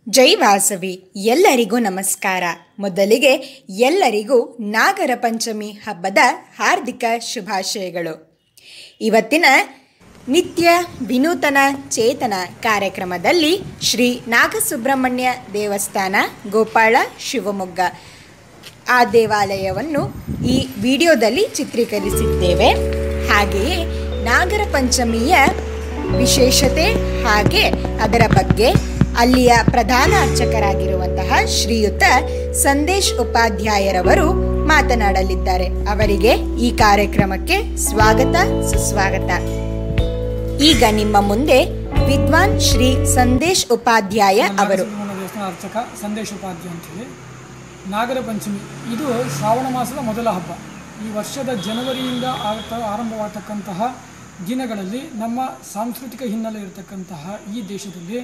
ಜೈ ವಾಸವಿ ಎಲ್ಲರಿಗೂ ನಮಸ್ಕಾರ ಮೊದಲಿಗೆ ಎಲ್ಲರಿಗೂ ನಾಗರ ಪಂಚಮಿ ಹಬ್ಬದ ಹಾರ್ದಿಕ ಶುಭಾಶಯಗಳು ಇವತ್ತಿನ ನಿತ್ಯ ವಿನೂತನ ಚೇತನ ಕಾರ್ಯಕ್ರಮದಲ್ಲಿ ಶ್ರೀ ನಾಗಸುಬ್ರಹ್ಮಣ್ಯ ದೇವಸ್ಥಾನ ಗೋಪಾಳ ಶಿವಮೊಗ್ಗ ಆ ದೇವಾಲಯವನ್ನು ಈ ವಿಡಿಯೋದಲ್ಲಿ ಚಿತ್ರೀಕರಿಸಿದ್ದೇವೆ ಹಾಗೆಯೇ ನಾಗರ ಪಂಚಮಿಯ ವಿಶೇಷತೆ ಹಾಗೆ ಅದರ ಬಗ್ಗೆ ಅಲ್ಲಿಯ ಪ್ರಧಾನ ಅರ್ಚಕರಾಗಿರುವಂತಹ ಶ್ರೀಯುತ ಸಂದೇಶ್ ಉಪಾಧ್ಯಾಯರವರು ಮಾತನಾಡಲಿದ್ದಾರೆ ಅವರಿಗೆ ಈ ಕಾರ್ಯಕ್ರಮಕ್ಕೆ ಸ್ವಾಗತ ಸುಸ್ವಾಗತ ಈಗ ನಿಮ್ಮ ಮುಂದೆ ವಿದ್ವಾನ್ ಶ್ರೀ ಸಂದೇಶ್ ಉಪಾಧ್ಯಾಯ ಅವರು ನಾಗಸುಬ್ರಹ್ಮಣ್ಯ ದೇವಸ್ಥಾನ ಅರ್ಚಕ ಸಂದೇಶ ಉಪಾಧ್ಯಾಯ ಅಂತೇಳಿ ನಾಗರ ಪಂಚಮಿ ಇದು ಶ್ರಾವಣ ಮಾಸದ ಮೊದಲ ಹಬ್ಬ ಈ ವರ್ಷದ ಜನವರಿಯಿಂದ ಆಗ್ತಾ ಆರಂಭವಾಗತಕ್ಕಂತಹ ದಿನಗಳಲ್ಲಿ ನಮ್ಮ ಸಾಂಸ್ಕೃತಿಕ ಹಿನ್ನೆಲೆ ಇರತಕ್ಕಂತಹ ಈ ದೇಶದಲ್ಲಿ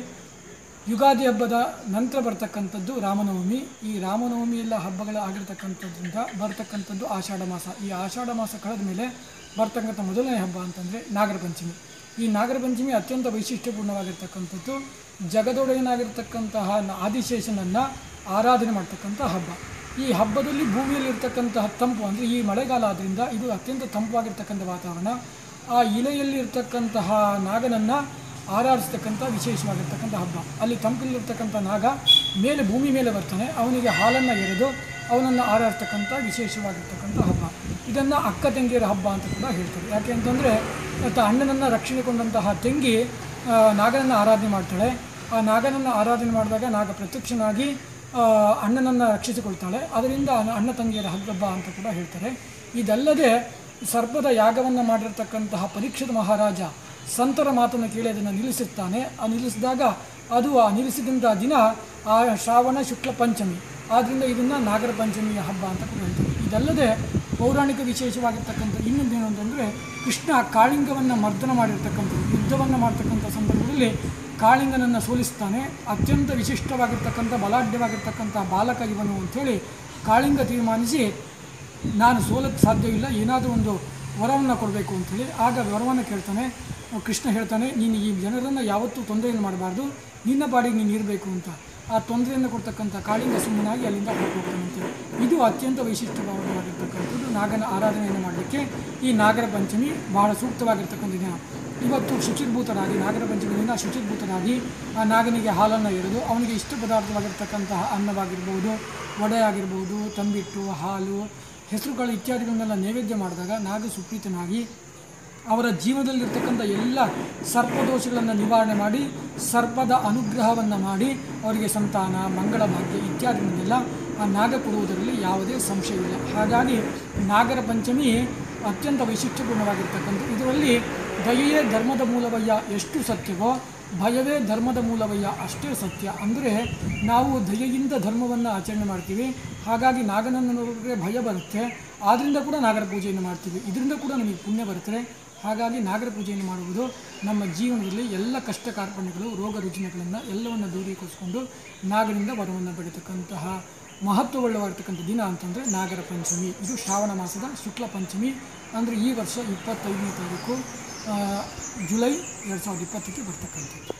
ಯುಗಾದಿ ಹಬ್ಬದ ನಂತರ ಬರ್ತಕ್ಕಂಥದ್ದು ರಾಮನವಮಿ ಈ ರಾಮನವಮಿ ಎಲ್ಲ ಹಬ್ಬಗಳ ಆಗಿರ್ತಕ್ಕಂಥದ್ರಿಂದ ಬರ್ತಕ್ಕಂಥದ್ದು ಆಷಾಢ ಮಾಸ ಈ ಆಷಾಢ ಮಾಸ ಕಳೆದ ಮೇಲೆ ಬರ್ತಕ್ಕಂಥ ಮೊದಲನೇ ಹಬ್ಬ ಅಂತಂದರೆ ನಾಗರ ಪಂಚಮಿ ಈ ನಾಗರ ಪಂಚಮಿ ಅತ್ಯಂತ ವೈಶಿಷ್ಟ್ಯಪೂರ್ಣವಾಗಿರ್ತಕ್ಕಂಥದ್ದು ಜಗದೊಡೆಯನಾಗಿರ್ತಕ್ಕಂತಹ ನ- ಆದಿಶೇಷನನ್ನು ಆರಾಧನೆ ಮಾಡ್ತಕ್ಕಂಥ ಹಬ್ಬ ಈ ಹಬ್ಬದಲ್ಲಿ ಭೂಮಿಯಲ್ಲಿ ಇರ್ತಕ್ಕಂತಹ ತಂಪು ಅಂದರೆ ಈ ಮಳೆಗಾಲ ಆದ್ದರಿಂದ ಇದು ಅತ್ಯಂತ ತಂಪಾಗಿರ್ತಕ್ಕಂಥ ವಾತಾವರಣ ಆ ಇಲೆಯಲ್ಲಿ ಇರ್ತಕ್ಕಂತಹ ನಾಗನನ್ನು ಆರಾಧಿಸ್ತಕ್ಕಂಥ ವಿಶೇಷವಾಗಿರ್ತಕ್ಕಂಥ ಹಬ್ಬ ಅಲ್ಲಿ ತಂಪಿನಲ್ಲಿರ್ತಕ್ಕಂಥ ನಾಗ ಮೇಲೆ ಭೂಮಿ ಮೇಲೆ ಬರ್ತಾನೆ ಅವನಿಗೆ ಹಾಲನ್ನು ಎರೆದು ಅವನನ್ನು ಆರಾಧಿಸ್ತಕ್ಕಂಥ ವಿಶೇಷವಾಗಿರ್ತಕ್ಕಂಥ ಹಬ್ಬ ಇದನ್ನು ಅಕ್ಕ ತಂಗಿಯರ ಹಬ್ಬ ಅಂತ ಕೂಡ ಹೇಳ್ತಾರೆ ಯಾಕೆ ಅಂತಂದರೆ ಮತ್ತು ಅಣ್ಣನನ್ನು ರಕ್ಷಣೆ ಕೊಂಡಂತಹ ತಂಗಿ ಆ, ನಾಗನನ್ನು ಆರಾಧನೆ ಮಾಡ್ತಾಳೆ ಆ ನಾಗನನ್ನು ಆರಾಧನೆ ಮಾಡಿದಾಗ ನಾಗ ಪ್ರತ್ಯಕ್ಷನಾಗಿ ಆ, ಅಣ್ಣನನ್ನು ರಕ್ಷಿಸಿಕೊಳ್ತಾಳೆ ಅದರಿಂದ ಅಣ್ಣ- ಅಣ್ಣ ತಂಗಿಯರ ಹಬ್ಬ ಅಂತ ಕೂಡ ಹೇಳ್ತಾರೆ ಇದಲ್ಲದೆ ಸರ್ಪದ ಯಾಗವನ್ನು ಮಾಡಿರ್ತಕ್ಕಂತಹ ಪರೀಕ್ಷಿತ ಮಹಾರಾಜ ಸಂತರ ಮಾತನ್ನು ಕೇಳಿ ಅದನ್ನು ನಿಲ್ಲಿಸುತ್ತಾನೆ ಆ ನಿಲ್ಲಿಸಿದಾಗ ಅದು ಆ ನಿಲ್ಲಿಸಿದಂಥ ದಿನ ಆ ಶ್ರಾವಣ ಶುಕ್ಲ ಪಂಚಮಿ ಆದ್ದರಿಂದ ಇದನ್ನು ನಾಗರ ಪಂಚಮಿಯ ಹಬ್ಬ ಅಂತ ಕೂಡ ಹೇಳ್ತಾರೆ ಇದಲ್ಲದೆ ಪೌರಾಣಿಕ ವಿಶೇಷವಾಗಿರ್ತಕ್ಕಂಥ ಇನ್ನೊಂದೇನು ಅಂತಂದರೆ ಕೃಷ್ಣ ಕಾಳಿಂಗವನ್ನು ಮರ್ದನ ಮಾಡಿರ್ತಕ್ಕಂಥದ್ದು ಯುದ್ಧವನ್ನು ಮಾಡ್ತಕ್ಕಂಥ ಸಂದರ್ಭದಲ್ಲಿ ಕಾಳಿಂಗನನ್ನು ಸೋಲಿಸ್ತಾನೆ ಅತ್ಯಂತ ವಿಶಿಷ್ಟವಾಗಿರ್ತಕ್ಕಂಥ ಬಲಾಢ್ಯವಾಗಿರ್ತಕ್ಕಂಥ ಬಾಲಕ ಇವನು ಅಂಥೇಳಿ ಕಾಳಿಂಗ ತೀರ್ಮಾನಿಸಿ ನಾನು ಸೋಲಕ್ಕೆ ಸಾಧ್ಯವಿಲ್ಲ ಏನಾದರೂ ಒಂದು ವರವನ್ನು ಕೊಡಬೇಕು ಅಂಥೇಳಿ ಆಗ ವರವನ್ನು ಕೇಳ್ತಾನೆ ಕೃಷ್ಣ ಹೇಳ್ತಾನೆ ನೀನು ಈ ಜನರನ್ನು ಯಾವತ್ತೂ ತೊಂದರೆಯನ್ನು ಮಾಡಬಾರ್ದು ನಿನ್ನ ಬಾಡಿಗೆ ನೀನು ಇರಬೇಕು ಅಂತ ಆ ತೊಂದರೆಯನ್ನು ಕೊಡ್ತಕ್ಕಂಥ ಕಾಳಿಂಗ ಸುಮ್ಮನಾಗಿ ಅಲ್ಲಿಂದ ಹೊರಟೋಗ್ತಾನಂತೆ ಇದು ಅತ್ಯಂತ ವೈಶಿಷ್ಟ್ಯವಾಗಿರ್ತಕ್ಕಂಥದ್ದು ನಾಗನ ಆರಾಧನೆಯನ್ನು ಮಾಡಲಿಕ್ಕೆ ಈ ನಾಗರ ಪಂಚಮಿ ಬಹಳ ಸೂಕ್ತವಾಗಿರ್ತಕ್ಕಂಥ ದಿನ ಇವತ್ತು ಶುಚಿರ್ಭೂತರಾಗಿ ನಾಗರ ಪಂಚಮಿ ದಿನ ಶುಚಿರ್ಭೂತರಾಗಿ ಆ ನಾಗನಿಗೆ ಹಾಲನ್ನು ಎರೆದು ಅವನಿಗೆ ಇಷ್ಟ ಪದಾರ್ಥವಾಗಿರ್ತಕ್ಕಂತಹ ಅನ್ನವಾಗಿರ್ಬೋದು ವಡೆ ಆಗಿರ್ಬೋದು ತಂಬಿಟ್ಟು ಹಾಲು ಹೆಸರುಗಳು ಇತ್ಯಾದಿಗಳನ್ನೆಲ್ಲ ನೈವೇದ್ಯ ಮಾಡಿದಾಗ ನಾಗ ಸುಪ್ರೀತನಾಗಿ ಅವರ ಜೀವನದಲ್ಲಿರ್ತಕ್ಕಂಥ ಎಲ್ಲ ಸರ್ಪದೋಷಗಳನ್ನು ನಿವಾರಣೆ ಮಾಡಿ ಸರ್ಪದ ಅನುಗ್ರಹವನ್ನು ಮಾಡಿ ಅವರಿಗೆ ಸಂತಾನ ಮಂಗಳ ಭಾಗ್ಯ ಇತ್ಯಾದಿಗಳನ್ನೆಲ್ಲ ಆ ನಾಗ ಕೊಡುವುದರಲ್ಲಿ ಯಾವುದೇ ಸಂಶಯವಿಲ್ಲ ಹಾಗಾಗಿ ನಾಗರ ಪಂಚಮಿ ಅತ್ಯಂತ ವೈಶಿಷ್ಟ್ಯಪೂರ್ಣವಾಗಿರ್ತಕ್ಕಂಥ ಇದರಲ್ಲಿ ದಯೆಯೇ ಧರ್ಮದ ಮೂಲವಯ್ಯ ಎಷ್ಟು ಸತ್ಯವೋ ಭಯವೇ ಧರ್ಮದ ಮೂಲವಯ್ಯ ಅಷ್ಟೇ ಸತ್ಯ ಅಂದರೆ ನಾವು ದಯೆಯಿಂದ ಧರ್ಮವನ್ನು ಆಚರಣೆ ಮಾಡ್ತೀವಿ ಹಾಗಾಗಿ ನಾಗನನ್ನು ನೋಡಿದ್ರೆ ಭಯ ಬರುತ್ತೆ ಆದ್ದರಿಂದ ಕೂಡ ನಾಗರ ಪೂಜೆಯನ್ನು ಮಾಡ್ತೀವಿ ಇದರಿಂದ ಕೂಡ ನಮಗೆ ಪುಣ್ಯ ಬರುತ್ತೆ ಹಾಗಾಗಿ ನಾಗರ ಪೂಜೆಯನ್ನು ಮಾಡುವುದು ನಮ್ಮ ಜೀವನದಲ್ಲಿ ಎಲ್ಲ ಕಷ್ಟ ಕಾರ್ಪಣ್ಯಗಳು ರೋಗ ರುಜಿನಗಳನ್ನು ಎಲ್ಲವನ್ನು ದೂರೀಕರಿಸಿಕೊಂಡು ನಾಗರಿಂದ ವರವನ್ನು ಪಡೆತಕ್ಕಂತಹ ಮಹತ್ವವುಳ್ಳವಾಗಿರ್ತಕ್ಕಂಥ ದಿನ ಅಂತಂದರೆ ನಾಗರ ಪಂಚಮಿ ಇದು ಶ್ರಾವಣ ಮಾಸದ ಶುಕ್ಲ ಪಂಚಮಿ ಅಂದರೆ ಈ ವರ್ಷ ಇಪ್ಪತ್ತೈದನೇ ತಾರೀಕು ಆ, ಜುಲೈ ಎರಡು ಸಾವಿರದ ಇಪ್ಪತ್ತಕ್ಕೆ ಬರ್ತಕ್ಕಂಥದ್ದು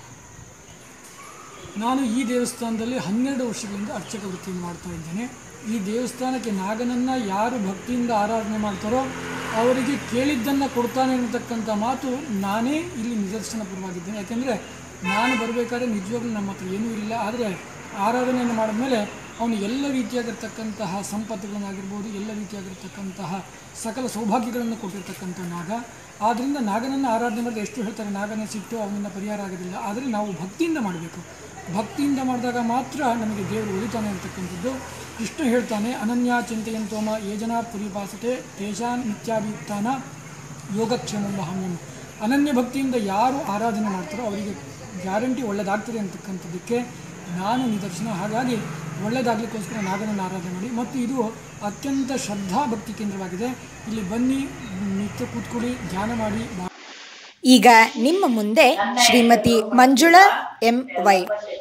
ನಾನು ಈ ದೇವಸ್ಥಾನದಲ್ಲಿ ಹನ್ನೆರಡು ವರ್ಷಗಳಿಂದ ಅರ್ಚಕ ವೃತ್ತಿಯನ್ನು ಮಾಡ್ತಾ ಇದ್ದೇನೆ ಈ ದೇವಸ್ಥಾನಕ್ಕೆ ನಾಗನನ್ನು ಯಾರು ಭಕ್ತಿಯಿಂದ ಆರಾಧನೆ ಮಾಡ್ತಾರೋ ಅವರಿಗೆ ಕೇಳಿದ್ದನ್ನು ಕೊಡ್ತಾನೆ ಅನ್ನತಕ್ಕಂಥ ಮಾತು ನಾನೇ ಇಲ್ಲಿ ನಿದರ್ಶನಪೂರ್ವವಾಗಿದ್ದೇನೆ ಯಾಕೆಂದರೆ ನಾನು ಬರಬೇಕಾದ್ರೆ ನಿಜವಾಗ್ಲೂ ನಮ್ಮ ಹತ್ರ ಏನೂ ಇಲ್ಲ ಆದರೆ ಆರಾಧನೆಯನ್ನು ಮಾಡಿದ್ಮೇಲೆ ಅವನು ಎಲ್ಲ ರೀತಿಯಾಗಿರ್ತಕ್ಕಂತಹ ಸಂಪತ್ತುಗಳನ್ನಾಗಿರ್ಬೋದು ಎಲ್ಲ ರೀತಿಯಾಗಿರ್ತಕ್ಕಂತಹ ಸಕಲ ಸೌಭಾಗ್ಯಗಳನ್ನು ಕೊಟ್ಟಿರ್ತಕ್ಕಂಥ ನಾಗ ಆದ್ದರಿಂದ ನಾಗನನ್ನು ಆರಾಧನೆ ಮಾಡಿದ್ರೆ ಎಷ್ಟು ಹೇಳ್ತಾರೆ ನಾಗನ ಸಿಟ್ಟು ಅವನಿಂದ ಪರಿಹಾರ ಆಗೋದಿಲ್ಲ ಆದರೆ ನಾವು ಭಕ್ತಿಯಿಂದ ಮಾಡಬೇಕು ಭಕ್ತಿಯಿಂದ ಮಾಡಿದಾಗ ಮಾತ್ರ ನಮಗೆ ದೇವರು ಉಳಿತಾನೆ ಅಂತಕ್ಕಂಥದ್ದು ಕೃಷ್ಣ ಹೇಳ್ತಾನೆ ಅನನ್ಯ ಚಿಂತೆಯಂತೋಮ ಯೋಜನಾ ಪುರಿಭಾಸತೆ ತೇಜಾನ್ ನಿತ್ಯಾಭಿಯುಕ್ತಾನ ಯೋಗಕ್ಷೇಮ ಮಹಾಮ್ಯಂ ಅನನ್ಯ ಭಕ್ತಿಯಿಂದ ಯಾರು ಆರಾಧನೆ ಮಾಡ್ತಾರೋ ಅವರಿಗೆ ಗ್ಯಾರಂಟಿ ಒಳ್ಳೆಯದಾಗ್ತದೆ ಅಂತಕ್ಕಂಥದ್ದಕ್ಕೆ ನಾನು ನಿದರ್ಶನ ಹಾಗಾಗಿ ಒಳ್ಳೆಯದಾಗಲಿಕ್ಕೋಸ್ಕರ ನಾಗನನ್ನು ಆರಾಧನೆ ಮಾಡಿ ಮತ್ತು ಇದು ಅತ್ಯಂತ ಶ್ರದ್ಧಾ ಭಕ್ತಿ ಕೇಂದ್ರವಾಗಿದೆ ಇಲ್ಲಿ ಬನ್ನಿ ನಿತ್ಯ ಕೂತ್ಕೊಳ್ಳಿ ಧ್ಯಾನ ಮಾಡಿ ಬಾ- ಈಗ ನಿಮ್ಮ ಮುಂದೆ ಶ್ರೀಮತಿ ಮಂಜುಳಾ ಎಂ ವೈ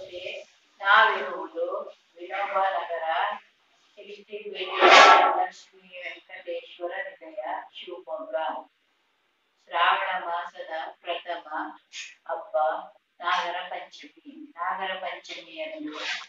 ನಾವಿರುವುದು ವಿನೋಬ ನಗರ ಶ್ರೀ ಲಕ್ಷ್ಮೀ ವೆಂಕಟೇಶ್ವರ ನಿಲಯ ಶಿವಮೊಗ್ಗ ಶ್ರಾವಣ ಮಾಸದ ಪ್ರಥಮ ಹಬ್ಬ ನಾಗರ ಪಂಚಮಿ ನಾಗರ ಪಂಚಮಿಯಂದು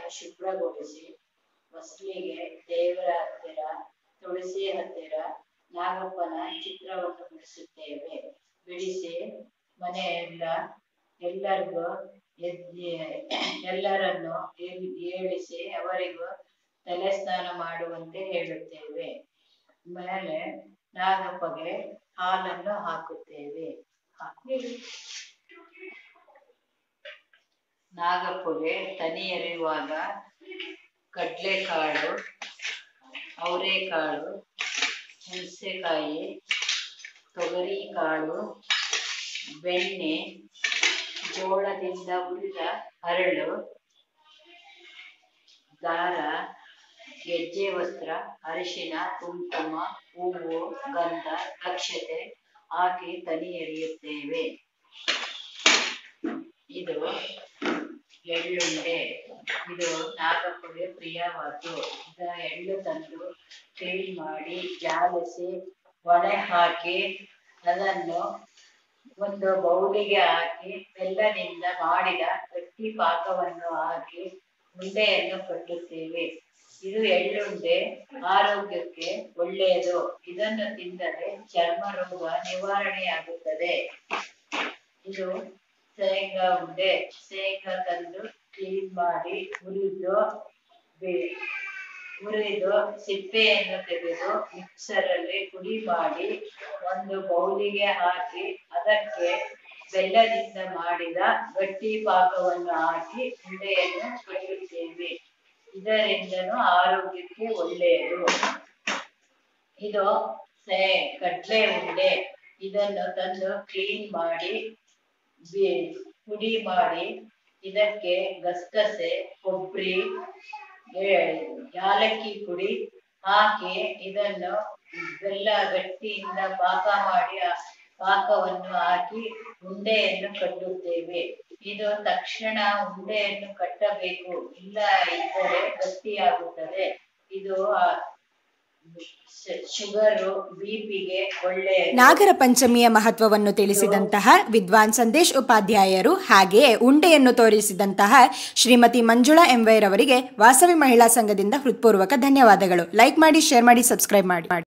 ಶುಭ್ರಗೊಳಿಸಿ ಹೊಸ್ಲಿಗೆ ದೇವರ ಹತ್ತಿರ ತುಳಸಿ ಹತ್ತಿರ ನಾಗಪ್ಪನ ಚಿತ್ರವನ್ನು ಬಿಡಿಸುತ್ತೇವೆ ಬಿಡಿಸಿ ಮನೆಯೆಲ್ಲ ಎಲ್ಲರಿಗೂ ಎದ್ದಿ- ಎಲ್ಲರನ್ನು ಏಳ್- ಏಳಿಸಿ ಅವರಿಗೂ ತಲೆ ಸ್ನಾನ ಮಾಡುವಂತೆ ಹೇಳುತ್ತೇವೆ ಮೇಲೆ ನಾಗಪ್ಪಗೆ ಹಾಲನ್ನು ಹಾಕುತ್ತೇವೆ ಹಾಕಿ ನಾಗಪ್ಪಗೆ ತನಿ ಎರೆಯುವಾಗ ಕಡ್ಲೆಕಾಳು ಅವರೆಕಾಳು ಹುಣಸೆಕಾಯಿ ತೊಗರಿ ಕಾಳು ಬೆಣ್ಣೆ ಜೋಳದಿಂದ ಹುರಿದ ಹರಳು ದಾರ ಗೆಜ್ಜೆ ವಸ್ತ್ರ ಅರಿಶಿನ ಕುಂಕುಮ ಹೂವು ಗಂಧ ಅಕ್ಷತೆ ಹಾಕಿ ತನಿ ಎರೆಯುತ್ತೇವೆ ಇದು ಎಳ್ಳುಂಡೆ ಇದು ನಾಗಪ್ಪಗೆ ಪ್ರಿಯವಾದ್ದು ಇದ ಎಳ್ಳು ತಂದು ಕ್ಲೀನ್ ಮಾಡಿ ಜಾಲಿಸಿ ಒಣೆ ಹಾಕಿ ಅದನ್ನು ಒಂದು ಬೌಲಿಗೆ ಹಾಕಿ ಬೆಲ್ಲದಿಂದ ಮಾಡಿದ ಗಟ್ಟಿ ಪಾಕವನ್ನು ಹಾಕಿ ಉಂಡೆಯನ್ನು ಕಟ್ಟುತ್ತೇವೆ ಇದು ಎಳ್ಳುಂಡೆ ಆರೋಗ್ಯಕ್ಕೆ ಒಳ್ಳೆಯದು ಇದನ್ನು ತಿಂದರೆ ಚರ್ಮ ರೋಗ ನಿವಾರಣೆಯಾಗುತ್ತದೆ ಇದು ಶೇಂಗಾ ಉಂಡೆ ಶೇಂಗಾ ತಂದು ಕ್ಲೀನ್ ಮಾಡಿ ಹುರಿದು ಬೆ- ಹುರಿದು ಸಿಪ್ಪೆಯನ್ನು ತೆಗೆದು ಮಿಕ್ಸರ್ ಅಲ್ಲಿ ಪುಡಿ ಮಾಡಿ ಒಂದು ಬೌಲಿಗೆ ಹಾಕಿ ಅದಕ್ಕೆ ಬೆಲ್ಲದಿಂದ ಮಾಡಿದ ಗಟ್ಟಿ ಪಾಕವನ್ನು ಹಾಕಿ ಉಂಡೆಯನ್ನು ಕಟ್ಟುತ್ತೇವೆ ಇದರಿಂದನೂ ಆರೋಗ್ಯಕ್ಕೆ ಒಳ್ಳೆಯದು ಇದು ಸೇ ಕಡ್ಲೆ ಉಂಡೆ ಇದನ್ನು ತಂದು ಕ್ಲೀನ್ ಮಾಡಿ ಬಿ- ಪುಡಿ ಮಾಡಿ ಇದಕ್ಕೆ ಗಸಗಸೆ ಕೊಬ್ಬರಿ ಏ- ಯಾಲಕ್ಕಿ ಪುಡಿ ಹಾಕಿ ಇದನ್ನು ಬೆಲ್ಲ ಗಟ್ಟಿಯಿಂದ ಪಾಕ ಮಾಡಿ ಆ ಪಾಕವನ್ನು ಹಾಕಿ ಉಂಡೆಯನ್ನು ಕಟ್ಟುತ್ತೇವೆ ಇದು ತಕ್ಷಣ ಉಂಡೆಯನ್ನು ಕಟ್ಟಬೇಕು ಇಲ್ಲ ಇದ್ದರೆ ಗಟ್ಟಿಯಾಗುತ್ತದೆ ಇದು ಆ, ಶು- ಶುಗರು ಬಿಪಿಗೆ ಒಳ್ಳೆಯ ನಾಗರ ಪಂಚಮಿಯ ಮಹತ್ವವನ್ನು ತಿಳಿಸಿದಂತಹ ವಿದ್ವಾನ್ ಸಂದೇಶ್ ಉಪಾಧ್ಯಾಯರು ಹಾಗೆಯೇ ಉಂಡೆಯನ್ನು ತೋರಿಸಿದಂತಹ ಶ್ರೀಮತಿ ಮಂಜುಳಾ ಎಂವೈರ್ ಅವರಿಗೆ ವಾಸವಿ ಮಹಿಳಾ ಸಂಘದಿಂದ ಹೃತ್ಪೂರ್ವಕ ಧನ್ಯವಾದಗಳು ಲೈಕ್ ಮಾಡಿ ಶೇರ್ ಮಾಡಿ ಸಬ್ಸ್ಕ್ರೈಬ್ ಮಾಡಿ